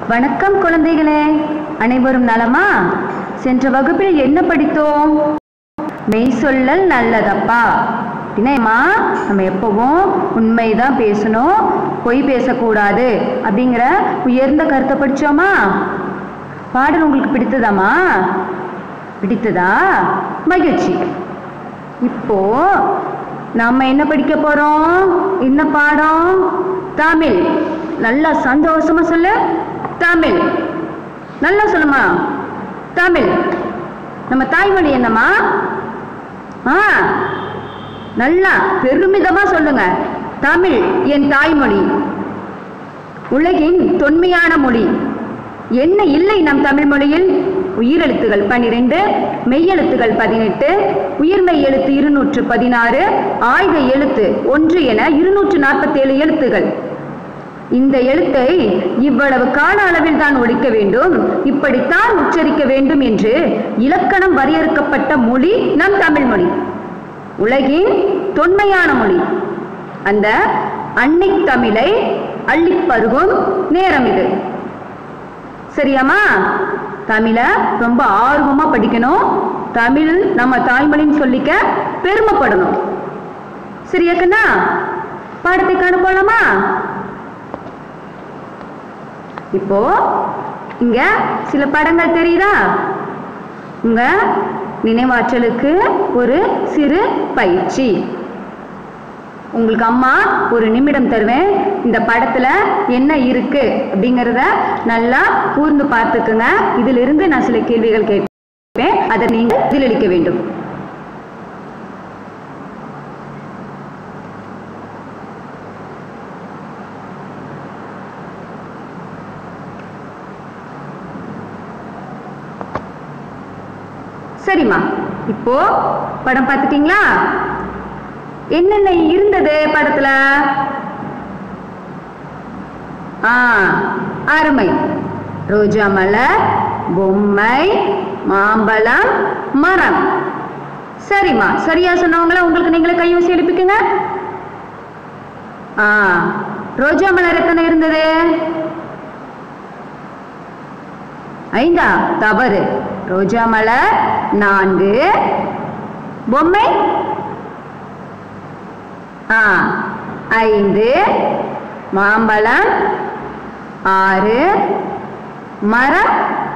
வணக்கம் குழந்தைகளே அனைவரும் நலமா சென்ற வகுப்பில் என்ன படித்தோம் மெய் சொல்லல் நல்லதப்பா என்னம்மா நம்ம எப்பவும் உண்மைதான் பேசணும் பொய் பேசக்கூடாது அப்படிங்கிற உயர்ந்த கருத்தை படிச்சோமா பாடல் உங்களுக்கு பிடித்ததாம்மா பிடித்ததா மகிழ்ச்சி இப்போ நாம என்ன படிக்க போறோம் என்ன பாடம் தமிழ் நல்லா சந்தோஷமா சொல்லு தமிழ் நல்லா சொல்லுமா தமிழ் நம்ம தாய்மொழி என்னம்மா ஆ நல்லா பெருமிதமா சொல்லுங்க தமிழ் என் தாய்மொழி உலகின் தொன்மையான மொழி என்ன இல்லை நம் தமிழ் மொழியில் உயிரெழுத்துகள் பன்னிரெண்டு மெய்யெழுத்துகள் பதினெட்டு உயிர்மெய் எழுத்து இருநூற்று பதினாறு ஆயுத எழுத்து ஒன்று என இருநூற்று நாற்பத்தேழு எழுத்துகள் இந்த எழுத்தை இவ்வளவு கால அளவில் தான் ஒழிக்க வேண்டும் இப்படித்தான் உச்சரிக்க வேண்டும் என்று இலக்கணம் வரையறுக்கப்பட்ட மொழி நம் தமிழ் மொழி உலகின் தொன்மையான மொழி அந்த அன்னை தமிழை அள்ளிப் பருகும் நேரம் இது சரியாம்மா தமிழை ரொம்ப ஆர்வமா படிக்கணும் தமிழ் நம்ம தாய்மொழின்னு சொல்லிக்க பெருமைப்படணும் சரியா கண்ணா பாடத்தை காண போலாமா இப்போ இங்க சில படங்கள் தெரியுதா உங்க நினைவாற்றலுக்கு ஒரு சிறு பயிற்சி உங்களுக்கு அம்மா ஒரு நிமிடம் தருவேன் இந்த படத்துல என்ன இருக்கு அப்படிங்கிறத நல்லா கூர்ந்து பார்த்துக்குங்க இதிலிருந்து நான் சில கேள்விகள் கேட்பேன் அதை நீங்க பதிலளிக்க வேண்டும் சரிம்மா இப்போ படம் பார்த்துட்டீங்களா என்னென்ன இருந்தது படத்துல ஆ அருமை ரோஜா மலர் பொம்மை மாம்பழம் மரம் சரிம்மா சரியா சொன்னவங்கள உங்களுக்கு நீங்களே கைவசி எழுப்பிக்குங்க ஆ ரோஜா மலர் எத்தனை இருந்தது ஐந்தா தவறு ரோஜா மலர் நான்கு பொம்மை ஆ ஐந்து மாம்பழம் ஆறு மரம்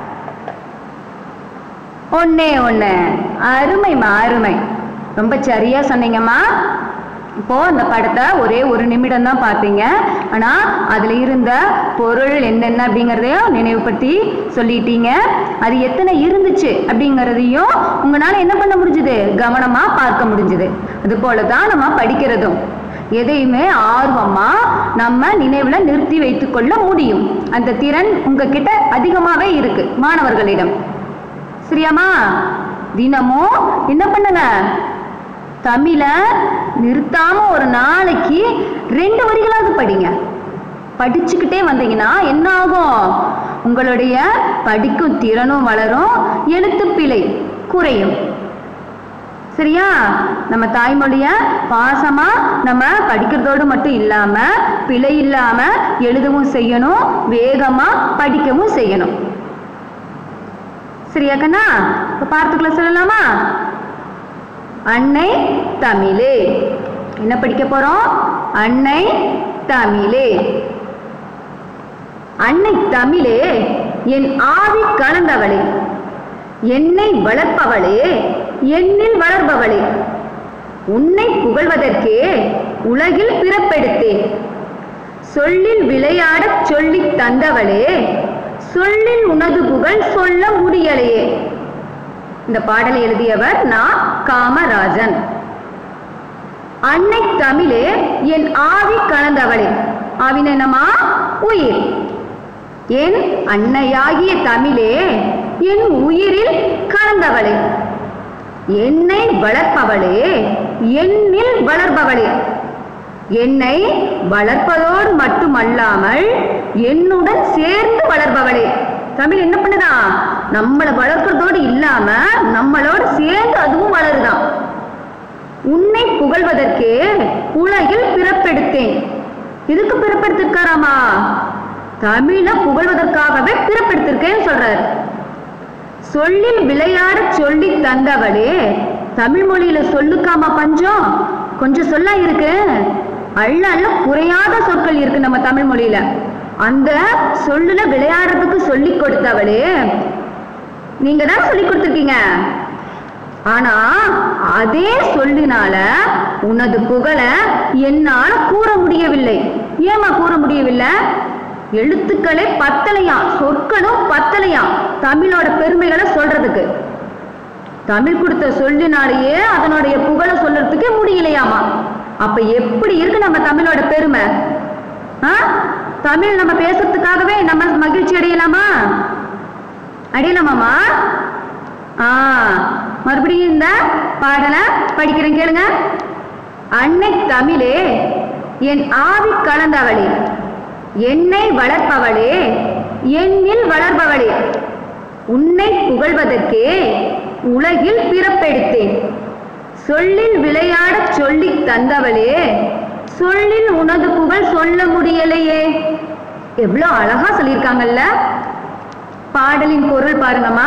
ஒன்னே ஒன்று அருமைம்மா அருமை ரொம்ப சரியா சொன்னீங்கம்மா இப்போ அந்த படத்தை ஒரே ஒரு நிமிடம் தான் பார்த்தீங்க ஆனா அதுல இருந்த பொருள் என்னென்ன அப்படிங்கிறதையும் நினைவுபடுத்தி சொல்லிட்டீங்க அது எத்தனை இருந்துச்சு அப்படிங்கிறதையும் உங்களால என்ன பண்ண முடிஞ்சுது கவனமா பார்க்க முடிஞ்சுது அது போல தான் நம்ம படிக்கிறதும் எதையுமே ஆர்வமா நம்ம நினைவுல நிறுத்தி வைத்துக் கொள்ள முடியும் அந்த திறன் உங்ககிட்ட அதிகமாவே இருக்கு மாணவர்களிடம் சரியாமா தினமும் என்ன பண்ணுங்க தமிழ நிறுத்தாம ஒரு நாளைக்கு ரெண்டு வரிகளாவது படிங்க படிச்சுக்கிட்டே வந்தீங்கன்னா என்ன ஆகும் உங்களுடைய படிக்கும் திறனும் வளரும் எழுத்துப்பிழை குறையும் சரியா நம்ம தாய்மொழிய பாசமா நம்ம படிக்கிறதோடு மட்டும் இல்லாம பிழை இல்லாம எழுதவும் செய்யணும் வேகமா படிக்கவும் செய்யணும் சரியா கண்ணா இப்ப பார்த்துக்கல சொல்லலாமா அன்னை தமிழே என்ன படிக்க போறோம் அன்னை தமிழே அன்னை தமிழே என் ஆவி கலந்தவளே என்னை வளர்ப்பவளே என்னில் வளர்பவளே உன்னை புகழ்வதற்கே உலகில் பிறப்பெடுத்தேன் சொல்லில் விளையாடச் சொல்லித் தந்தவளே சொல்லில் உனது புகழ் சொல்ல முடியலையே இந்த பாடலை எழுதியவர் நான் காமராஜன் அன்னை தமிழே என் ஆவி கலந்தவளே ஆவின என்னமா உயிர் என் அன்னையாகிய தமிழே என் உயிரில் கலந்தவளே என்னை வளர்ப்பவளே என்னில் வளர்பவளே என்னை வளர்ப்பதோடு மட்டுமல்லாமல் என்னுடன் சேர்ந்து வளர்பவளே தமிழ் என்ன பண்ணுதா நம்மளை வளர்க்கறதோடு இல்லாம நம்மளோடு சேர்ந்து அதுவும் வளருதாம் உன்னை புகழ்வதற்கே உலகில் பிறப்பெடுத்தேன் இதுக்கு பிறப்பெடுத்திருக்காராமா தமிழ புகழ்வதற்காகவே பிறப்பெடுத்திருக்கேன்னு சொல்றாரு சொல்லில் விளையாட சொல்லி தந்தவளே தமிழ் மொழியில சொல்லுக்காமா பஞ்சம் கொஞ்சம் சொல்லா இருக்கு அள்ள அள்ள குறையாத சொற்கள் இருக்கு நம்ம தமிழ் மொழியில அந்த சொல்லுல விளையாடுறதுக்கு சொல்லி கொடுத்தவளே நீங்க தான் சொல்லி கொடுத்துருக்கீங்க ஆனா அதே சொல்லினால உனது புகழை என்னால கூற முடியவில்லை ஏமா கூற முடியவில்லை எழுத்துக்களே பத்தலையாம் சொற்களும் பத்தலையாம் தமிழோட பெருமைகளை சொல்றதுக்கு தமிழ் கொடுத்த சொல்லினாலேயே அதனுடைய புகழை சொல்றதுக்கே முடியலையாமா அப்ப எப்படி இருக்கு நம்ம தமிழோட பெருமை ஆ? தமிழ் நம்ம பேசுறதுக்காகவே நம்ம மகிழ்ச்சி அடையலாமா அடையலாமாமா ஆ மறுபடியும் இந்த பாடலை படிக்கிறேன் கேளுங்க அன்னை தமிழே என் ஆவி கலந்தவளே என்னை வளர்ப்பவளே என்னில் வளர்பவளே உன்னை புகழ்வதற்கே உலகில் பிறப்பெடுத்தேன் சொல்லில் விளையாடச் சொல்லித் தந்தவளே சொல்லில் உனது புகழ் சொல்ல முடியலையே எவ்வளோ அழகா சொல்லியிருக்காங்கல்ல பாடலின் பொருள் பாருங்கம்மா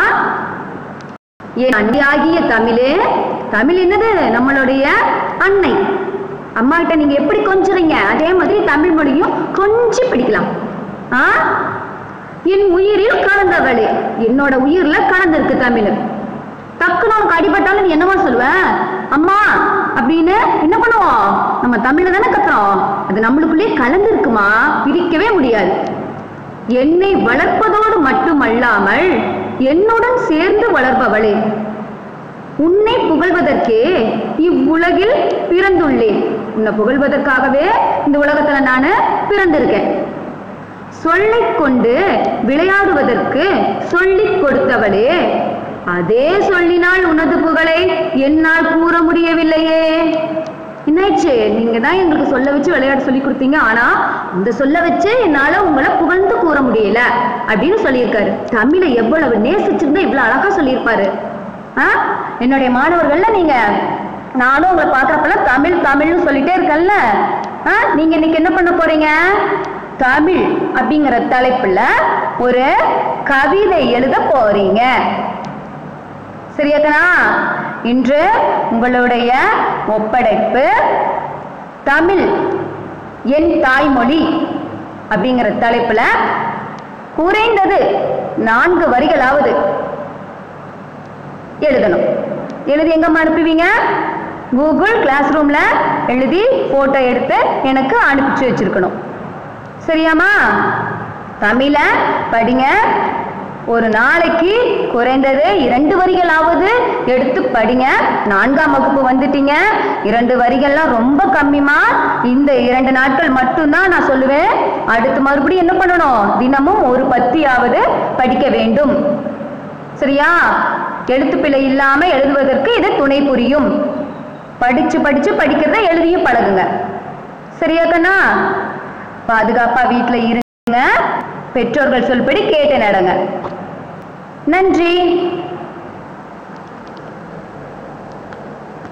என் அன்னையாகிய தமிழே தமிழ் என்னது நம்மளுடைய அன்னை அம்மா கிட்ட நீங்க எப்படி கொஞ்சுறீங்க அதே மாதிரி தமிழ் மொழியும் கொஞ்சம் பிடிக்கலாம் ஆ என் உயிரில் கலந்தவளே என்னோட உயிர்ல கலந்திருக்கு தமிழ் டக்குன்னு உனக்கு அடிபட்டாலும் நீ என்னவா சொல்லுவ அம்மா அப்படின்னு என்ன பண்ணுவோம் நம்ம தமிழ்ல தானே கத்துறோம் அது நம்மளுக்குள்ளே கலந்து இருக்குமா பிரிக்கவே முடியாது என்னை வளர்ப்பதோடு மட்டுமல்லாமல் என்னுடன் சேர்ந்து வளர்ப்பவளே உன்னை புகழ்வதற்கே இவ்வுலகில் பிறந்துள்ளேன் உன்னை புகழ்வதற்காகவே இந்த உலகத்துல நான் பிறந்திருக்கேன் சொல்லிக் கொண்டு விளையாடுவதற்கு சொல்லிக் கொடுத்தவளே அதே சொல்லினால் உனது புகழை என்னால் கூற முடியவில்லையே என்னாச்சு நீங்க தான் எங்களுக்கு சொல்ல வச்சு விளையாட சொல்லி கொடுத்தீங்க ஆனா இந்த சொல்ல வச்சு என்னால உங்களை புகழ்ந்து கூற முடியல அப்படின்னு சொல்லியிருக்காரு தமிழை எவ்வளவு நேசிச்சிருந்தா இவ்வளவு அழகா சொல்லியிருப்பாரு ஆ? என்னுடைய மாணவர்கள்ல நீங்க நானும் உங்களை பார்க்குறப்பெல்லாம் தமிழ் தமிழ்னு சொல்லிட்டே இருக்கேன்ல ஆ? நீங்க இன்னைக்கு என்ன பண்ண போறீங்க தமிழ் அப்படிங்கிற தலைப்புல ஒரு கவிதை எழுத போறீங்க சரியாக்கனா இன்று உங்களுடைய ஒப்படைப்பு தமிழ் என் தாய்மொழி அப்படிங்கிற தலைப்புல குறைந்தது நான்கு வரிகளாவது எழுதணும் எழுதி எங்கம்மா அனுப்புவீங்க கூகுள் கிளாஸ் ரூம்ல எழுதி போட்டோ எடுத்து எனக்கு அனுப்பிச்சு வச்சிருக்கணும் சரியாம்மா தமிழ படிங்க ஒரு நாளைக்கு குறைந்தது இரண்டு வரிகளாவது எடுத்து படிங்க நான்காம் வகுப்பு வந்துட்டீங்க இரண்டு வரிகள்லாம் ரொம்ப கம்மிமா இந்த இரண்டு நாட்கள் மட்டும்தான் நான் சொல்லுவேன் அடுத்து மறுபடியும் என்ன பண்ணணும் தினமும் ஒரு பத்தியாவது படிக்க வேண்டும் சரியா எழுத்துப்பிழை இல்லாம எழுதுவதற்கு இது துணை புரியும் படிச்சு படிச்சு படிக்கிறத எழுதியும் பழகுங்க சரியா கண்ணா பாதுகாப்பா வீட்டுல இருங்க பெற்றோர்கள் சொல்படி கேட்டு நடங்க நன்றி